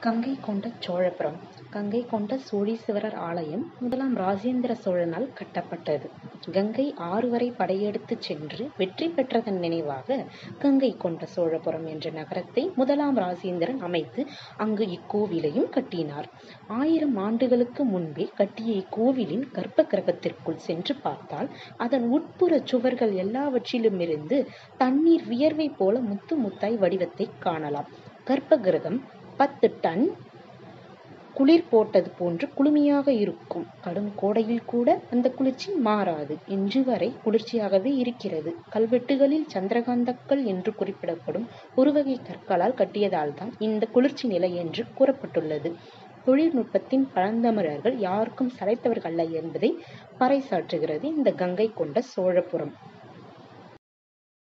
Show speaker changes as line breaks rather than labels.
கங்கை கொண்ட சோழபுரம் கங்கை கொண்ட சோழீஸ்வரர் ஆலயம் முதலாம் ராஜேந்திர சோழனால் கட்டப்பட்டது. கங்கை ஆறு வரை படையெடுத்துச் சென்று வெற்றி பெற்றதன் நினைவாக கங்கை கொண்ட சோழபுரம் என்ற நகரத்தை முதலாம் ராஜேந்திரன் அமைத்து அங்கு இக்கோவிலையும் கட்டினார். ஆயிரம் ஆண்டுகளுக்கு முன்பே கட்டிய இக்கோவிலின் கர்ப்ப கிரகத்திற்குள் சென்று பார்த்தால் அதன் உட்புறச் சுவர்கள் எல்லாவற்றிலுமிருந்து தண்ணீர் வியர்வை போல முத்து முத்தாய் வடிவத்தைக் காணலாம். கர்ப்ப கிரகம் பத்து டன் குளிர் போட்டது போன்று குளுமையாக இருக்கும். கடும் கோடையில் கூட அந்த குளிர்ச்சி மாறாது. இன்று வரை குளிர்ச்சியாகவே இருக்கிறது. கல்வெட்டுகளில் சந்திரகாந்தக்கல் என்று குறிப்பிடப்படும் ஒருவகை கற்களால் கட்டியதால்தான் இந்த குளிர்ச்சி நிலை என்று கூறப்பட்டுள்ளது. தொழில்நுட்பத்தின் பழந்தமிழர்கள் யாருக்கும் சளைத்தவர்களல்ல என்பதை பறைசாற்றுகிறது இந்த கங்கை கொண்ட சோழபுரம்.